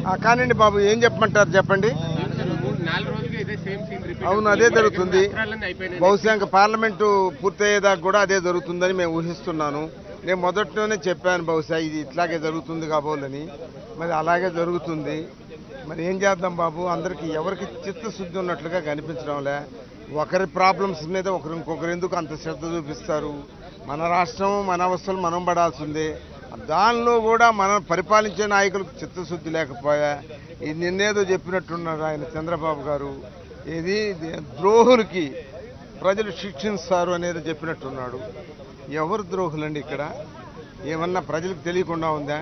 ఆ, కానివ్వండి బాబు ఏం చెప్పమంటారు చెప్పండి నాలుగు రోజులుగా ఇదే సేమ్ సీన్ రిపీట్ అవును అదే జరుగుతుంది అస్త్రాలన్నీ అయిపోయినాయి బహుశా ఇంకా పార్లమెంటు పూర్తయ్యేదాకా కూడా అదే జరుగుతుందని మేము ఊహిస్తున్నాను నేను మొదట్లోనే చెప్పాను బహుశా ఇది ఇట్లాగే జరుగుతుంది కాబోలని మరి అలాగే జరుగుతుంది మరి ఏం చేద్దాం బాబు అందరికి ఎవరికి చిత్తశుద్ధి ఉన్నట్లుగా కనిపించడంలే ఒకరి ప్రాబ్లమ్స్ మీద ఒకరు ఇంకొకరు ఎందుకు అంత శ్రద్ధ చూపిస్తారు మన రాష్ట్రం మన అవస్థలు మనం పడాల్సిందే దానిలో కూడా మనం పరిపాలించే నాయకులకు చిత్తశుద్ధి లేకపోయా ఇది నిన్నేదో చెప్పినట్టున్నారు ఆయన చంద్రబాబు గారు ఇది ద్రోహులకి ప్రజలు శిక్షిస్తారు అనేది చెప్పినట్టున్నాడు ఎవరు ద్రోహులండి ఇక్కడ ఏమన్నా ప్రజలకు తెలియకుండా ఉందా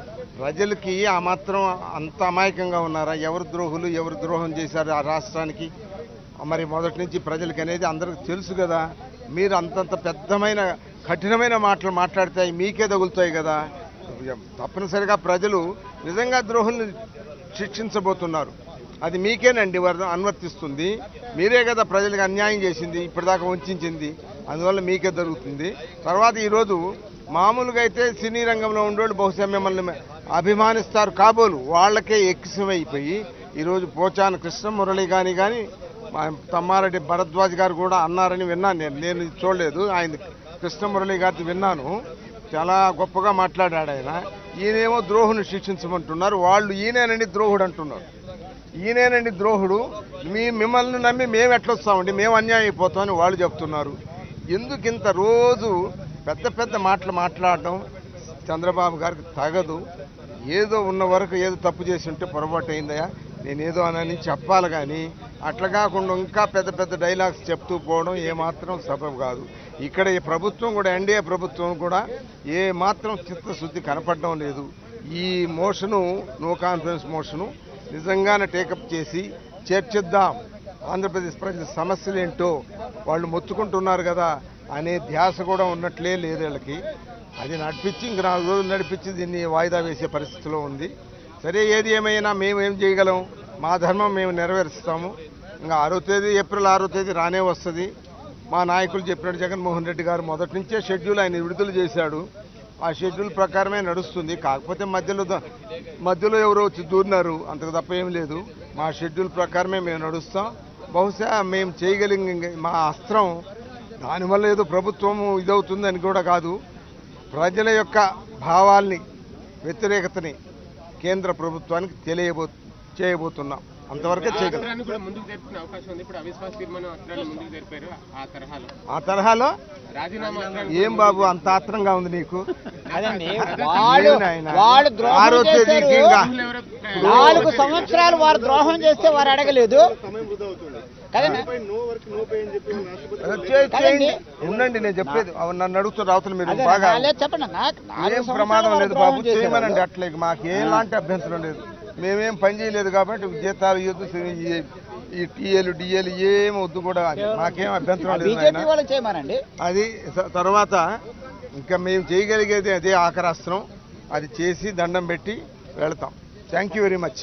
ప్రజలకి ఆ మాత్రం అంత అమాయకంగా ఉన్నారా ఎవరు ద్రోహులు ఎవరు ద్రోహం చేశారు ఆ రాష్ట్రానికి మరి మొదటి నుంచి ప్రజలకి అనేది అందరికి తెలుసు కదా మీరు అంతంత పెద్దమైన కఠినమైన మాటలు మాట్లాడితే అవి మీకే తగులుతాయి కదా తప్పనిసరిగా ప్రజలు నిజంగా ద్రోహుల్ని శిక్షించబోతున్నారు అది మీకేనండి వర- అనువర్తిస్తుంది మీరే కదా ప్రజలకు అన్యాయం చేసింది ఇప్పటిదాకా వంచింది అందువల్ల మీకే జరుగుతుంది తర్వాత ఈరోజు మామూలుగా అయితే సినీ రంగంలో ఉండేవాళ్ళు బహుశా మిమ్మల్ని అభిమానిస్తారు కాబోలు వాళ్ళకే ఎక్కిసమైపోయి ఈరోజు పోచాన కృష్ణ మురళి కానీ కానీ మా తమ్మారెడ్డి భరద్వాజ్ గారు కూడా అన్నారని విన్నాను నేను నేను ఇది చూడలేదు ఆయన కృష్ణమురళి గారిది విన్నాను చాలా గొప్పగా మాట్లాడాడు ఆయన ఈయనేమో ద్రోహుని శిక్షించమంటున్నారు వాళ్ళు ఈయనేనండి ద్రోహుడు అంటున్నారు ఈయనేనండి ద్రోహుడు మీ మిమ్మల్ని నమ్మి మేము ఎట్లొస్తామండి మేము అన్యాయం అయిపోతామని వాళ్ళు చెప్తున్నారు ఎందుకు ఇంత రోజు పెద్ద పెద్ద మాటలు మాట్లాడడం చంద్రబాబు గారికి తగదు ఏదో ఉన్న వరకు ఏదో తప్పు చేసి ఉంటే పొరపాటు అయిందయా నేను ఏదో అని చెప్పాలి కానీ అట్లా కాకుండా ఇంకా పెద్ద పెద్ద డైలాగ్స్ చెప్తూ పోవడం ఏమాత్రం సబబు కాదు ఇక్కడ ఈ ప్రభుత్వం కూడా ఎన్డీఏ ప్రభుత్వం కూడా ఏ మాత్రం చిత్తశుద్ధి కనపడడం లేదు ఈ మోషను నో కాన్ఫిడెన్స్ మోషను నిజంగానే టేకప్ చేసి చర్చిద్దాం ఆంధ్రప్రదేశ్ ప్రజల సమస్యలు ఏంటో వాళ్ళు మొత్తుకుంటున్నారు కదా అనే ధ్యాస కూడా ఉన్నట్లే లేదు వీళ్ళకి అది నడిపించి ఇంక నాలుగు రోజులు నడిపించి దీన్ని వాయిదా వేసే పరిస్థితిలో ఉంది సరే ఏది ఏమైనా మేము ఏం చేయగలం మా ధర్మం మేము నెరవేరుస్తాము ఇంకా ఆరో తేదీ ఏప్రిల్ ఆరో తేదీ రానే వస్తుంది మా నాయకులు చెప్పినట్టు జగన్మోహన్ రెడ్డి గారు మొదటి నుంచే షెడ్యూల్ ఆయన విడుదల చేశాడు ఆ షెడ్యూల్ ప్రకారమే నడుస్తుంది కాకపోతే మధ్యలో ద- మధ్యలో ఎవరో వచ్చి దూరినారు అంతకు తప్ప ఏం లేదు మా షెడ్యూల్ ప్రకారమే మేము నడుస్తాం బహుశా మేము చేయగలిగిన మా అస్త్రం దానివల్ల ఏదో ప్రభుత్వము ఇదవుతుందని కూడా కాదు ప్రజల యొక్క భావాల్ని వ్యతిరేకతని కేంద్ర ప్రభుత్వానికి తెలియబో చేయబోతున్నాం అంతవరకే చేయగలం అస్త్రాన్ని కూడా ముందుకు జరుపుకునే అవకాశం ఉంది ఇప్పుడు అవిశ్వాస తీర్మానం అస్త్రాన్ని ముందుకు జరిపారు ఆ తరహాలో ఆ తరహాలో రాజీనామా అస్త్రాన్ని ఏం బాబు అంత ఆత్రంగా ఉంది నీకు అదండి వాళ్ళు ఏం నాయనా? వాళ్ళు ఆరో ద్రోహం తేదీకి చేశారు ఇంకా ఎవరో నాలుగు సంవత్సరాలు వారు ద్రోహం చేస్తే వారు అడగలేదు కదండి చే- చేయండి ఉండండి నేను చెప్పేది అవును, నన్ను అడుగుతున్న రావుతులు మీరు అదే బాగా నాలే చెప్పండి నాకు నాలుగు ఏం సంవత్సరాలు ప్రమాదం వారు లేదు ద్రోహం బాబు చేశారు. చేయమనండి అట్లా ఇక మాకు ఎలాంటి అభ్యంతరం లేదు మేమేం పని చేయలేదు కాబట్టి జీతాలు ఇవ్వద్దు ఈ- ఈ టీఏలు డిఏలు ఏం వద్దు కూడా మాకేం అభ్యంతరం లేదు బీజేపీ నాయనా. వాళ్ళు చేయమనండి అది స- తర్వాత ఇంకా మేము చేయగలిగేది అదే ఆఖరాస్త్రం అది చేసి దండం పెట్టి వెళతాం thank you very much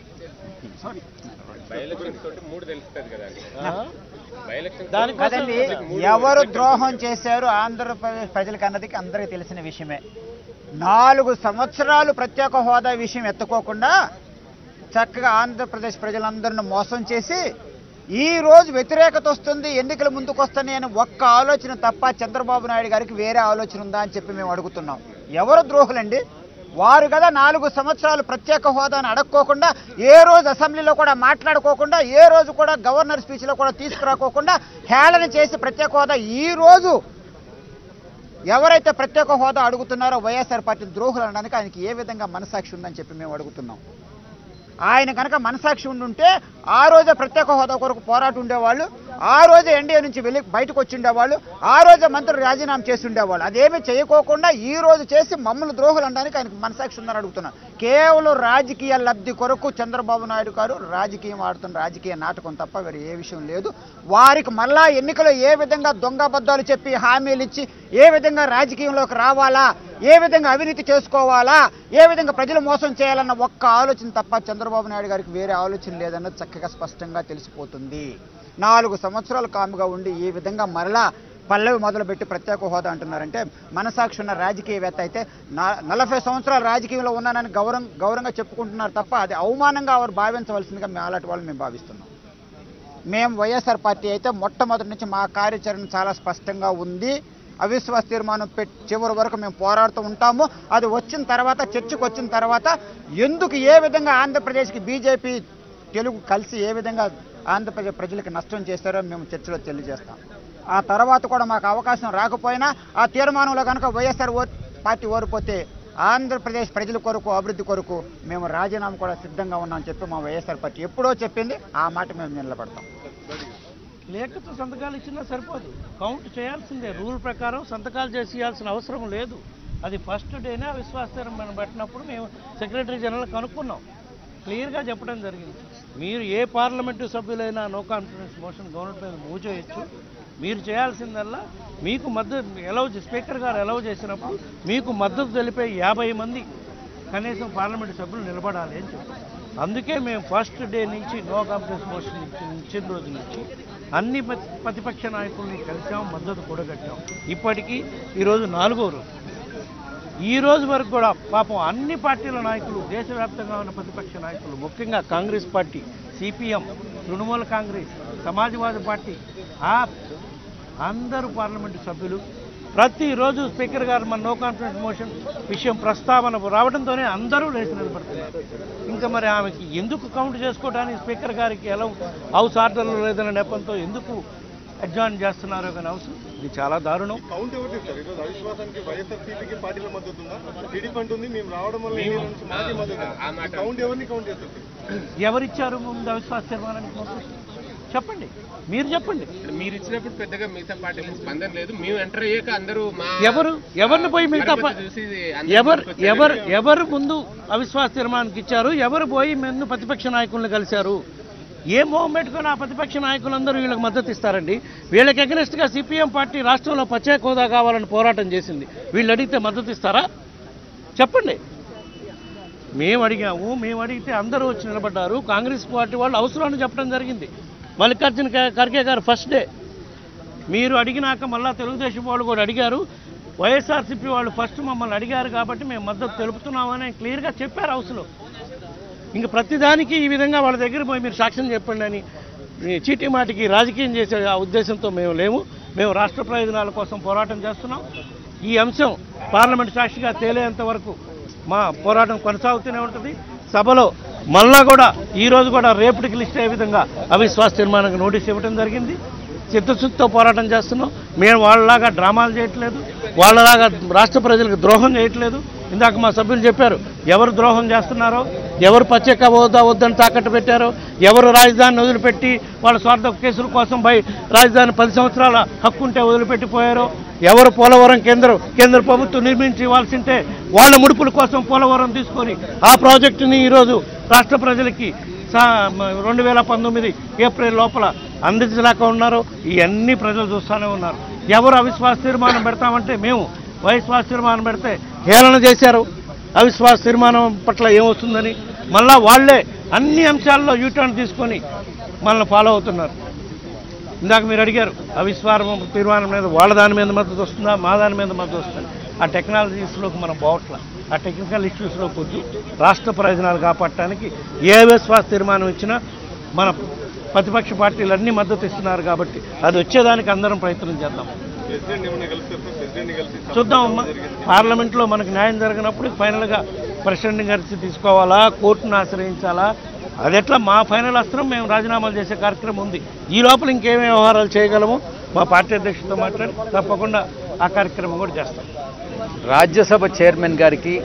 bye elections తోటి మూడు తెలుస్తుంది కదా బై ఎలక్షన్స్ కదండి ఎవరు ద్రోహం చేశారు ఆంధ్రప్రదేశ్ ప్రజలకు అన్నది అందరికీ తెలిసిన విషయమే నాలుగు సంవత్సరాలు ప్రత్యేక హోదా విషయం ఎత్తుకోకుండా చక్కగా ఆంధ్రప్రదేశ్ ప్రజలందరిని మోసం చేసి ఈ రోజు వ్యతిరేకత వస్తుంది ఎన్నికలు ముందుకు వస్తాయి అని ఒక్క ఆలోచన తప్ప చంద్రబాబు నాయుడు గారికి వేరే ఆలోచన ఉందా అని చెప్పి మేము అడుగుతున్నాం ఎవరు ద్రోహులండి వారు కదా నాలుగు సంవత్సరాలు ప్రత్యేక హోదాను అడక్కోకుండా ఏ రోజు అసెంబ్లీలో కూడా మాట్లాడుకోకుండా ఏ రోజు కూడా గవర్నర్ స్పీచ్లో కూడా తీసుకురాకోకుండా హేళన చేసి ప్రత్యేక హోదా ఈ రోజు ఎవరైతే ప్రత్యేక హోదా అడుగుతున్నారో వైఎస్ఆర్ పార్టీ ద్రోహులు అనడానికి ఆయనకి ఏ విధంగా మనసాక్షి ఉందని చెప్పి మేము అడుగుతున్నాం ఆయన కనుక మనసాక్షి ఉండుంటే ఆ రోజే ప్రత్యేక హోదా కొరకు పోరాటం ఉండేవాళ్ళు ఆ రోజే ఎన్డీఏ నుంచి వెళ్ళి బయటకు వచ్చి ఉండేవాళ్ళు ఆ రోజే మంత్రులు రాజీనామా చేసి ఉండేవాళ్ళు అదేమీ చేయకోకుండా ఈ రోజు చేసి మమ్మల్ని ద్రోహులు అనడానికి ఆయనకు మనసాక్షి ఉందని అడుగుతున్నాను కేవలం రాజకీయ లబ్ధి కొరకు చంద్రబాబు నాయుడు గారు రాజకీయం ఆడుతున్న రాజకీయ నాటకం తప్ప వేరే ఏ విషయం లేదు వారికి మళ్ళా ఎన్నికలో ఏ విధంగా దొంగబద్దాలు చెప్పి హామీలు ఇచ్చి ఏ విధంగా రాజకీయంలోకి రావాలా ఏ విధంగా అవినీతి చేసుకోవాలా ఏ విధంగా ప్రజలు మోసం చేయాలన్న ఒక్క ఆలోచన తప్ప చంద్రబాబు నాయుడు గారికి వేరే ఆలోచన లేదన్నది చక్కగా స్పష్టంగా తెలిసిపోతుంది నాలుగు సంవత్సరాలు కాముగా ఉండి ఈ విధంగా మరలా పల్లవి మొదలుపెట్టి ప్రత్యేక హోదా అంటున్నారంటే మనసాక్షి ఉన్న రాజకీయవేత్త అయితే నా- నలభై సంవత్సరాలు రాజకీయంలో ఉన్నానని గౌరవం గౌరవంగా చెప్పుకుంటున్నారు తప్ప అది అవమానంగా వారు భావించవలసిందిగా మేము అలాంటి వాళ్ళు మేము భావిస్తున్నాం మేము వైఎస్ఆర్ పార్టీ అయితే మొట్టమొదటి నుంచి మా కార్యాచరణ చాలా స్పష్టంగా ఉంది అవిశ్వాస తీర్మానం పెట్ చివరి వరకు మేము పోరాడుతూ ఉంటాము అది వచ్చిన తర్వాత చర్చకు వచ్చిన తర్వాత ఎందుకు ఏ విధంగా ఆంధ్రప్రదేశ్కి బీజేపీ తెలుగు కలిసి ఏ విధంగా ఆంధ్రప్రదేశ్ ప్రజలకు నష్టం చేస్తారో మేము చర్చలో తెలియజేస్తాం ఆ తర్వాత కూడా మాకు అవకాశం రాకపోయినా ఆ తీర్మానంలో కనుక వైఎస్ఆర్ ఓ పార్టీ ఓడిపోతే ఆంధ్రప్రదేశ్ ప్రజల కొరకు అభివృద్ధి కొరకు మేము రాజీనామా కూడా సిద్ధంగా ఉన్నామని చెప్పి మా వైఎస్ఆర్ పార్టీ ఎప్పుడో చెప్పింది ఆ మాట మేము నిలబడతాం లేఖతో సంతకాలు ఇచ్చినా సరిపోదు కౌంట్ చేయాల్సిందే రూల్ ప్రకారం సంతకాలు చేసి ఇవ్వాల్సిన అవసరం లేదు అది ఫస్ట్ డేనే విశ్వాసం మనం పెట్టినప్పుడు మేము సెక్రటరీ జనరల్ కనుక్కున్నాం క్లియర్గా చెప్పడం జరిగింది మీరు ఏ పార్లమెంటు సభ్యులైనా నో కాన్ఫిడెన్స్ మోషన్ గవర్నమెంట్ మీద మూవ్ చేయొచ్చు మీరు చేయాల్సిందల్లా మీకు మద్దతు ఎలవ్ స్పీకర్ గారు ఎలవ్ చేసినప్పుడు మీకు మద్దతు తెలిపే యాభై మంది కనీసం పార్లమెంటు సభ్యులు నిలబడాలి అని చెప్పారు అందుకే మేము ఫస్ట్ డే నుంచి నో కాన్ఫిడెన్స్ మోషన్ ఇచ్చి- ఇచ్చిన రోజు నుంచి అన్ని ప్రతి- ప్రతిపక్ష నాయకుల్ని కలిసాం మద్దతు కూడగట్టాం ఇప్పటికీ ఈరోజు నాలుగో రోజు ఈ రోజు వరకు కూడా పాపం అన్ని పార్టీల నాయకులు దేశవ్యాప్తంగా ఉన్న ప్రతిపక్ష నాయకులు ముఖ్యంగా Congress party CPM Trinamool Congress Samajwadi party ఆ అందరూ పార్లమెంటు సభ్యులు ప్రతిరోజు స్పీకర్ గారు మన నో కాన్ఫిడెన్స్ మోషన్ విషయం ప్రస్తావన రావడంతోనే అందరూ లేచి నిలబడుతున్నారు ఇంకా మరి ఆమెకి ఎందుకు కౌంట్ చేసుకోవడానికి స్పీకర్ గారికి ఎలా హౌస్ ఆర్డర్లు లేదన్న నెపంతో ఎందుకు అడ్జాయిన్ చేస్తున్నారో కానీ హౌస్ ఇది చాలా దారుణం కౌంట్ ఎవరు సార్ ఈరోజు అవిశ్వాసానికి వైఎస్ఆర్సీపీకి పార్టీల మద్దతు ఉందా టీడీపీ అంటుంది మేము రావడం వల్ల ఎన్ని నుంచి మాకు మద్దతు ఆ మాట. కౌంట్ ఎవరిని కౌంట్ చేస్తారు సార్? ఎవరిచ్చారు ముందు అవిశ్వాస తీర్మానానికి నోటీస్ చెప్పండి మీరు చెప్పండి మీరు ఇచ్చినప్పుడు పెద్దగా మిగతా పార్టీల నుంచి స్పందన లేదు మేము ఎంటర్ అయ్యాక అందరూ మా ఎవరు ఎవరిని పోయి మిగతా పా- గణపతి చూసి అందరూ ఎవరు ముందుకొచ్చారు. ఎవరు ఎవరు ముందు అవిశ్వాస తీర్మానానికి ఇచ్చారు ఎవరు పోయి ముందు ప్రతిపక్ష నాయకుల్ని కలిశారు ఏ మొహం పెట్టుకుని ఆ ప్రతిపక్ష నాయకులందరూ వీళ్ళకి మద్దతు ఇస్తారండి వీళ్ళకి అగెనిస్ట్గా సిపిఎం పార్టీ రాష్ట్రంలో ప్రత్యేక హోదా కావాలని పోరాటం చేసింది వీళ్ళు అడిగితే మద్దతు ఇస్తారా చెప్పండి మేము అడిగాము మేము అడిగితే అందరూ వచ్చి నిలబడ్డారు కాంగ్రెస్ పార్టీ వాళ్ళు అవసరాన్ని చెప్పడం జరిగింది మల్లికార్జున ఖ- ఖర్గే గారు ఫస్ట్ డే మీరు అడిగినాక మళ్ళా తెలుగుదేశం వాళ్ళు కూడా అడిగారు వైఎస్ఆర్సీపీ వాళ్ళు ఫస్ట్ మమ్మల్ని అడిగారు కాబట్టి మేము మద్దతు తెలుపుతున్నామని క్లియర్గా చెప్పారు హౌస్లో ఇంక ప్రతిదానికి ఈ విధంగా వాళ్ళ దగ్గర పోయి మీరు సాక్ష్యం చెప్పండి అని ఈ చీటీ మాటికి రాజకీయం చేసే ఆ ఉద్దేశంతో మేము లేము మేము రాష్ట్ర ప్రయోజనాల కోసం పోరాటం చేస్తున్నాం ఈ అంశం పార్లమెంట్ సాక్షిగా తేలేంత వరకు మా పోరాటం కొనసాగుతూనే ఉంటుంది సభలో మళ్ళా కూడా ఈ రోజు కూడా రేపటికి లిస్ట్ అయ్యే విధంగా అవిశ్వాస తీర్మానానికి నోటీస్ ఇవ్వడం జరిగింది చిత్తశుద్ధితో పోరాటం చేస్తున్నాం మేము వాళ్ళలాగా డ్రామాలు చేయట్లేదు వాళ్ళలాగా రాష్ట్ర ప్రజలకు ద్రోహం చేయట్లేదు ఇందాక మా సభ్యులు చెప్పారు ఎవరు ద్రోహం చేస్తున్నారో ఎవరు ప్రత్యేక హోదా వద్దని తాకట్టు పెట్టారో ఎవరు రాజధానిని వదిలిపెట్టి వాళ్ళ స్వార్థ కేసుల కోసం బై రాజధాని పది సంవత్సరాల హక్కు ఉంటే వదిలిపెట్టిపోయారో ఎవరు పోలవరం కేంద్ర కేంద్ర ప్రభుత్వం నిర్మించి ఇవ్వాల్సింటే వాళ్ళ ముడుపుల కోసం పోలవరం తీసుకొని ఆ ప్రాజెక్టుని ఈరోజు రాష్ట్ర ప్రజలకి సా- మ- రెండు వేల పంతొమ్మిది ఏప్రిల్ లోపల అందించలేక ఉన్నారు ఇవన్నీ ప్రజలు చూస్తూనే ఉన్నారు ఎవరు అవిశ్వాస తీర్మానం పెడతామంటే మేము అవిశ్వాస తీర్మానం పెడితే హేళన చేశారు అవిశ్వాస తీర్మానం పట్ల ఏమొస్తుందని మళ్ళా వాళ్ళే అన్ని అంశాల్లో యూటర్న్ తీసుకొని మనల్ని ఫాలో అవుతున్నారు ఇందాక మీరు అడిగారు అవిశ్వాసం తీర్మానం మీద వాళ్ళ దాని మీద మద్దతు వస్తుందా మా దాని మీద మద్దతు వస్తుంది ఆ టెక్నాలజీస్లోకి మనం పోవట్ల ఆ టెక్నికల్ ఇష్యూస్లో కొద్ది రాష్ట్ర ప్రయోజనాలు కాపాడటానికి ఏ అవిశ్వాస తీర్మానం ఇచ్చినా మన ప్రతిపక్ష పార్టీలు అన్ని మద్దతు ఇస్తున్నారు కాబట్టి అది వచ్చేదానికి అందరం ప్రయత్నం చేద్దాం ప్రెసిడెంట్ ఏమైనా కలుస్తారు సార్ ప్రెసిడెంట్ కలిసి చూద్దామమ్మా పార్లమెంట్లో మనకు న్యాయం జరిగినప్పుడు ఫైనల్గా ప్రెసిడెంట్ గారికి తీసుకోవాలా కోర్టును ఆశ్రయించాలా అది ఎట్లా మా ఫైనల్ అస్త్రం మేము రాజీనామాలు చేసే కార్యక్రమం ఉంది ఈ లోపల ఇంకేమేమి వ్యవహారాలు చేయగలమో మా పార్టీ అధ్యక్షుడితో మాట్లాడి తప్పకుండా ఆ కార్యక్రమం కూడా చేస్తాం రాజ్యసభ చైర్మన్ గారికి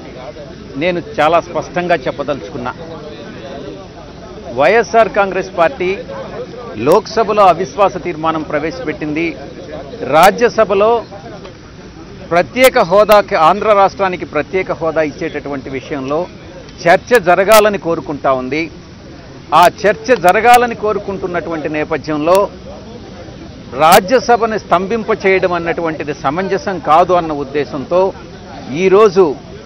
నేను చాలా స్పష్టంగా చెప్పదలుచుకున్నా వైఎస్ఆర్ కాంగ్రెస్ పార్టీ లోక్సభలో అవిశ్వాస తీర్మానం ప్రవేశపెట్టింది రాజ్యసభలో ప్రత్యేక హోదాకి ఆంధ్ర రాష్ట్రానికి ప్రత్యేక హోదా ఇచ్చేటటువంటి విషయంలో చర్చ జరగాలని కోరుకుంటా ఉంది ఆ చర్చ జరగాలని కోరుకుంటున్నటువంటి నేపథ్యంలో రాజ్యసభని స్తంభింప చేయడం అన్నటువంటిది సమంజసం కాదు అన్న ఉద్దేశంతో ఈరోజు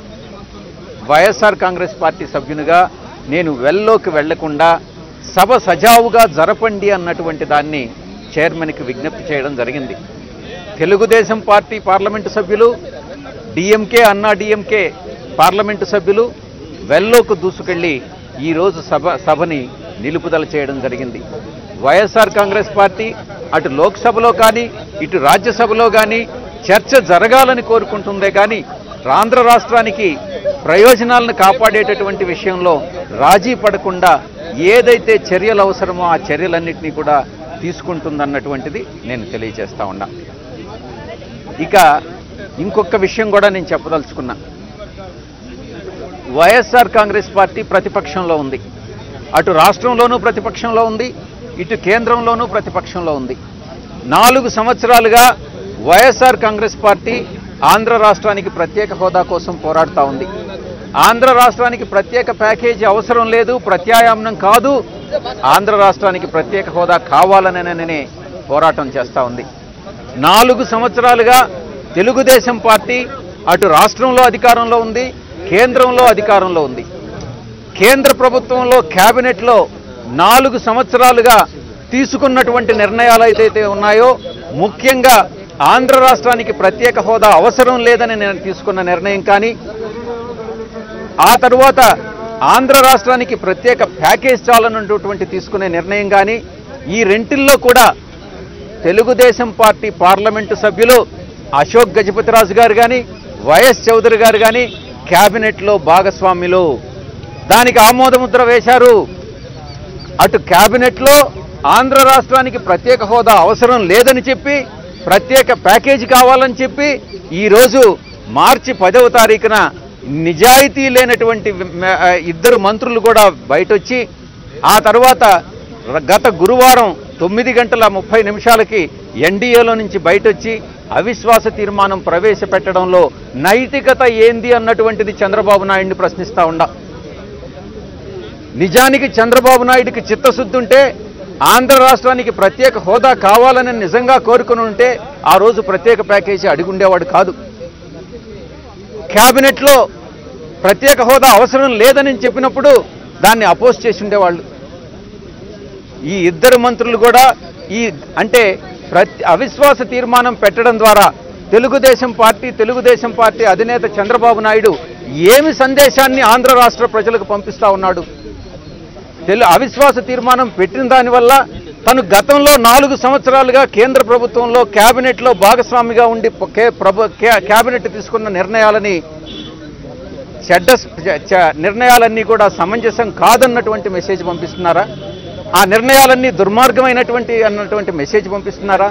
వైఎస్ఆర్ కాంగ్రెస్ పార్టీ సభ్యునిగా నేను వెల్లోకి వెళ్లకుండా సభ సజావుగా జరపండి అన్నటువంటి దాన్ని చైర్మన్కి విజ్ఞప్తి చేయడం జరిగింది తెలుగుదేశం పార్టీ పార్లమెంటు సభ్యులు డిఎంకే అన్నా డిఎంకే పార్లమెంటు సభ్యులు వెల్లోకి దూసుకెళ్లి ఈరోజు సభ సభని నిలుపుదల చేయడం జరిగింది వైఎస్ఆర్ కాంగ్రెస్ పార్టీ అటు లోక్సభలో కానీ ఇటు రాజ్యసభలో కానీ చర్చ జరగాలని కోరుకుంటుందే కానీ ఆంధ్ర రాష్ట్రానికి ప్రయోజనాలను కాపాడేటటువంటి విషయంలో రాజీ పడకుండా ఏదైతే చర్యలు అవసరమో ఆ చర్యలన్నింటినీ కూడా తీసుకుంటుందన్నటువంటిది నేను తెలియజేస్తా ఉన్నా ఇక ఇంకొక విషయం కూడా నేను చెప్పదలుచుకున్నా వైఎస్ఆర్ కాంగ్రెస్ పార్టీ ప్రతిపక్షంలో ఉంది అటు రాష్ట్రంలోనూ ప్రతిపక్షంలో ఉంది ఇటు కేంద్రంలోనూ ప్రతిపక్షంలో ఉంది నాలుగు సంవత్సరాలుగా వైఎస్ఆర్ కాంగ్రెస్ పార్టీ ఆంధ్ర రాష్ట్రానికి ప్రత్యేక హోదా కోసం పోరాడుతూ ఉంది ఆంధ్ర రాష్ట్రానికి ప్రత్యేక ప్యాకేజీ అవసరం లేదు ప్రత్యాయామనం కాదు ఆంధ్ర రాష్ట్రానికి ప్రత్యేక హోదా కావాలననే పోరాటం చేస్తూ ఉంది నాలుగు సంవత్సరాలుగా తెలుగుదేశం పార్టీ అటు రాష్ట్రంలో అధికారంలో ఉంది కేంద్రంలో అధికారంలో ఉంది కేంద్ర ప్రభుత్వంలో కేబినెట్లో నాలుగు సంవత్సరాలుగా తీసుకున్నటువంటి నిర్ణయాలు ఏదైతే ఉన్నాయో ముఖ్యంగా ఆంధ్ర రాష్ట్రానికి ప్రత్యేక హోదా అవసరం లేదని నేను తీసుకున్న నిర్ణయం కానీ ఆ తరువాత ఆంధ్ర రాష్ట్రానికి ప్రత్యేక ప్యాకేజ్ చాలన్నటువంటి తీసుకునే నిర్ణయం కానీ ఈ రెంటిల్లో కూడా తెలుగుదేశం పార్టీ పార్లమెంటు సభ్యులు అశోక్ గజపతిరాజు గారు కానీ వైఎస్ చౌదరి గారు కానీ క్యాబినెట్లో భాగస్వాములు దానికి ఆమోదముద్ర వేశారు అటు క్యాబినెట్లో ఆంధ్ర రాష్ట్రానికి ప్రత్యేక హోదా అవసరం లేదని చెప్పి ప్రత్యేక ప్యాకేజీ కావాలని చెప్పి ఈరోజు మార్చి పదవ తారీఖున నిజాయితీ లేనటువంటి మ- ఆ, ఇద్దరు మంత్రులు కూడా బయటొచ్చి ఆ తర్వాత ర- గత గురువారం తొమ్మిది గంటల ముప్పై నిమిషాలకి ఎన్డీఏలో నుంచి బయటొచ్చి అవిశ్వాస తీర్మానం ప్రవేశపెట్టడంలో నైతికత ఏంది అన్నటువంటిది చంద్రబాబు నాయుడిని ప్రశ్నిస్తా ఉండా నిజానికి చంద్రబాబు నాయుడికి చిత్తశుద్ధి ఉంటే ఆంధ్ర రాష్ట్రానికి ప్రత్యేక హోదా కావాలని నిజంగా కోరుకుని ఉంటే ఆ రోజు ప్రత్యేక ప్యాకేజీ అడిగుండేవాడు కాదు క్యాబినెట్లో ప్రత్యేక హోదా అవసరం లేదని చెప్పినప్పుడు దాన్ని అపోజ్ చేసి ఉండేవాళ్ళు ఈ ఇద్దరు మంత్రులు కూడా ఈ అంటే ప్రతి అవిశ్వాస తీర్మానం పెట్టడం ద్వారా తెలుగుదేశం పార్టీ తెలుగుదేశం పార్టీ అధినేత చంద్రబాబు నాయుడు ఏమి సందేశాన్ని ఆంధ్ర రాష్ట్ర ప్రజలకు పంపిస్తా ఉన్నాడు తెలు అవిశ్వాస తీర్మానం పెట్టిన దానివల్ల తను గతంలో నాలుగు సంవత్సరాలుగా కేంద్ర ప్రభుత్వంలో కేబినెట్లో భాగస్వామిగా ఉండి కే- ప్రభు కే- కేబినెట్ తీసుకున్న నిర్ణయాలని చెడ్డ చ- చ- నిర్ణయాలన్నీ కూడా సమంజసం కాదన్నటువంటి మెసేజ్ పంపిస్తున్నారా ఆ నిర్ణయాలన్నీ దుర్మార్గమైనటువంటి అన్నటువంటి మెసేజ్ పంపిస్తున్నారా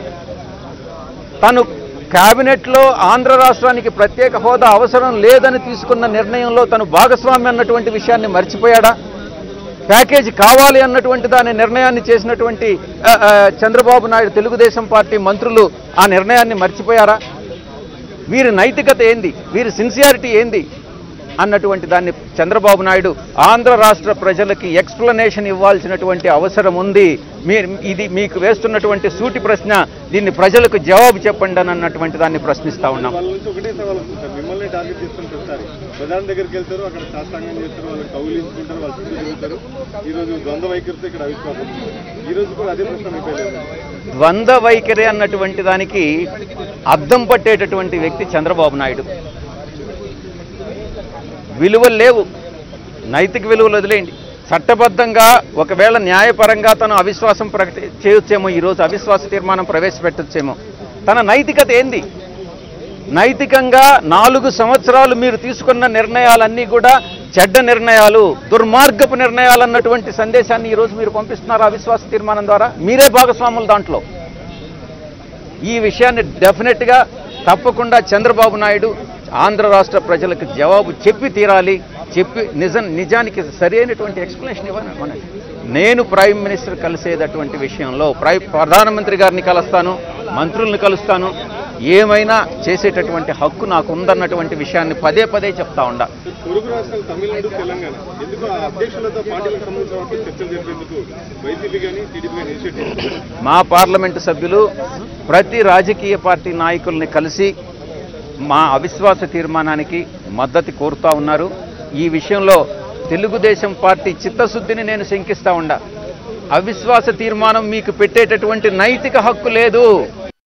తను కేబినెట్లో ఆంధ్ర రాష్ట్రానికి ప్రత్యేక హోదా అవసరం లేదని తీసుకున్న నిర్ణయంలో తను భాగస్వామి అన్నటువంటి విషయాన్ని మర్చిపోయాడా ప్యాకేజీ కావాలి అన్నటువంటి దాని నిర్ణయాన్ని చేసినటువంటి ఆ, ఆ, చంద్రబాబు నాయుడు తెలుగుదేశం పార్టీ మంత్రులు ఆ నిర్ణయాన్ని మర్చిపోయారా వీరి నైతికత ఏంది వీరి సిన్సియారిటీ ఏంది అన్నటువంటి దాన్ని చంద్రబాబు నాయుడు ఆంధ్ర రాష్ట్ర ప్రజలకి ఎక్స్ప్లెనేషన్ ఇవ్వాల్సినటువంటి అవసరం ఉంది మీరు ఇది మీకు వేస్తున్నటువంటి సూటి ప్రశ్న దీన్ని ప్రజలకు జవాబు చెప్పండి అని అన్నటువంటి దాన్ని ప్రశ్నిస్తా ఉన్నాం వాళ్ళ నుంచి ఒకటే సవాల్ వస్తుంది సార్ మిమ్మల్ని టార్గెట్ చేసుకుని ప్రతిసారి ప్రధాని దగ్గరికి వెళ్తారు అక్కడ శాస్త్రాంగం చేస్తారు వాళ్ళకి కౌలించుకుంటారు వాళ్ళు చుట్టూ తిరుగుతారు ఈ రోజు ద్వంద్వ వైఖరితో ఇక్కడ అవిశ్వాసం ఈ రోజు కూడా అదే ప్రశ్న మీకు లేదు ద్వంద్వ వైఖరి అన్నటువంటి దానికి అద్దం పట్టేటటువంటి వ్యక్తి చంద్రబాబు నాయుడు విలువలు లేవు నైతిక విలువలు వదిలేయండి చట్టబద్ధంగా ఒకవేళ న్యాయపరంగా తను అవిశ్వాసం ప్రకటి చేయొచ్చేమో ఈరోజు అవిశ్వాస తీర్మానం ప్రవేశపెట్టొచ్చేమో తన నైతికత ఏంది నైతికంగా నాలుగు సంవత్సరాలు మీరు తీసుకున్న నిర్ణయాలన్నీ కూడా చెడ్డ నిర్ణయాలు దుర్మార్గపు నిర్ణయాలు అన్నటువంటి సందేశాన్ని ఈరోజు మీరు పంపిస్తున్నారు అవిశ్వాస తీర్మానం ద్వారా మీరే భాగస్వాములు దాంట్లో ఈ విషయాన్ని డెఫినెట్గా తప్పకుండా చంద్రబాబు నాయుడు ఆంధ్ర రాష్ట్ర ప్రజలకు జవాబు చెప్పి తీరాలి చెప్పి నిజం నిజానికి సరైనటువంటి ఎక్స్ప్లెనేషన్ ఇవ్వాలి మన నేను ప్రైమ్ మినిస్టర్ కలిసేటటువంటి విషయంలో ప్రై ప్రధానమంత్రి గారిని కలుస్తాను మంత్రుల్ని కలుస్తాను ఏమైనా చేసేటటువంటి హక్కు నాకు ఉందన్నటువంటి విషయాన్ని పదే పదే చెప్తా ఉండా పొరుగు రాష్ట్రాలు తమిళనాడు తెలంగాణ ఎందుకు ఆ అధ్యక్షులతో పార్టీలకు సంబంధించిన వాటికి చర్చలు జరిపేందుకు వైసీపీ కానీ టీడీపీ కానీ ఇనిషియేటివ్ మా పార్లమెంటు సభ్యులు ప్రతి రాజకీయ పార్టీ నాయకుల్ని కలిసి మా అవిశ్వాస తీర్మానానికి మద్దతు కోరుతా ఉన్నారు ఈ విషయంలో తెలుగుదేశం పార్టీ చిత్తశుద్ధిని నేను శంకిస్తా ఉండా అవిశ్వాస తీర్మానం మీకు పెట్టేటటువంటి నైతిక హక్కు లేదు